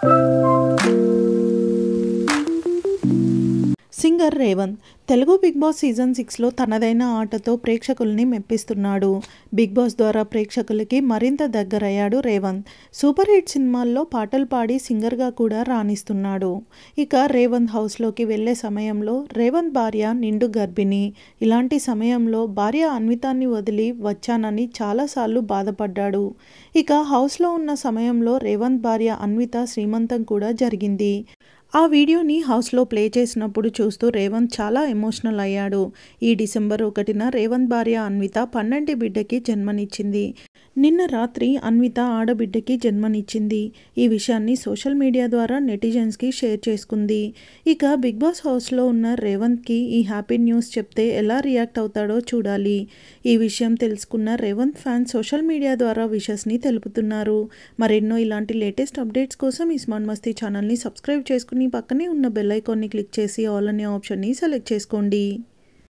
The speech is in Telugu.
singer Revanth Telugu big boss season సిక్స్లో తనదైన ఆటతో ప్రేక్షకుల్ని మెప్పిస్తున్నాడు బిగ్ బాస్ ద్వారా ప్రేక్షకులకి మరింత దగ్గరయ్యాడు రేవంత్ సూపర్ హిట్ సినిమాల్లో పాటలు పాడి సింగర్గా కూడా రాణిస్తున్నాడు ఇక రేవంత్ హౌస్లోకి వెళ్ళే సమయంలో రేవంత్ భార్య నిండు గర్భిణి ఇలాంటి సమయంలో భార్య అన్వితాన్ని వదిలి వచ్చానని చాలాసార్లు బాధపడ్డాడు ఇక హౌస్లో ఉన్న సమయంలో రేవంత్ భార్య అన్విత శ్రీమంతం కూడా జరిగింది ఆ వీడియోని హౌస్లో ప్లే చేసినప్పుడు చూస్తూ రేవంత్ చాలా ఎమోషనల్ అయ్యాడు ఈ డిసెంబర్ ఒకటిన రేవంత్ భార్య అన్విత పన్నెండు బిడ్డకి జన్మనిచ్చింది నిన్న రాత్రి అన్విత ఆడబిడ్డకి జన్మనిచ్చింది ఈ విషయాన్ని సోషల్ మీడియా ద్వారా నెటిజన్స్కి షేర్ చేసుకుంది ఇక బిగ్ బాస్ హౌస్లో ఉన్న రేవంత్కి ఈ హ్యాపీ న్యూస్ చెప్తే ఎలా రియాక్ట్ అవుతాడో చూడాలి ఈ విషయం తెలుసుకున్న రేవంత్ ఫ్యాన్స్ సోషల్ మీడియా ద్వారా విషెస్ని తెలుపుతున్నారు మరెన్నో ఇలాంటి లేటెస్ట్ అప్డేట్స్ కోసం ఈ స్మార్ట్ మస్తీ ఛానల్ని సబ్స్క్రైబ్ చేసుకుని పక్కనే ఉన్న బెల్ ఐకాన్ని క్లిక్ చేసి ఆల్ అనే ఆప్షన్ని సెలెక్ట్ చేసుకోండి